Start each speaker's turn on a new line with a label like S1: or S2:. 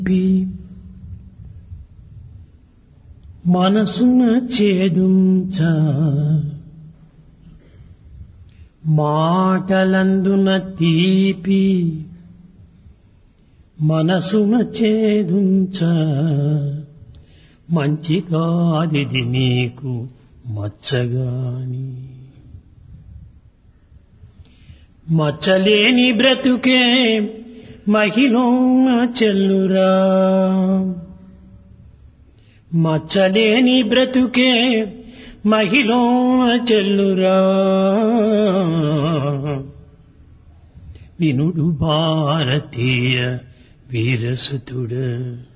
S1: P మనసున చేదుంచ మాటలందున తీపి మనసున చేదుంచ మంచి కాదిది నీకు మచ్చగాని మచ్చలేని బ్రతుకే మహిళ చెల్లురా మచ్చలేని బ్రతుకే మహిళ చెల్లురా వినుడు భారతీయ వీరసుతుడ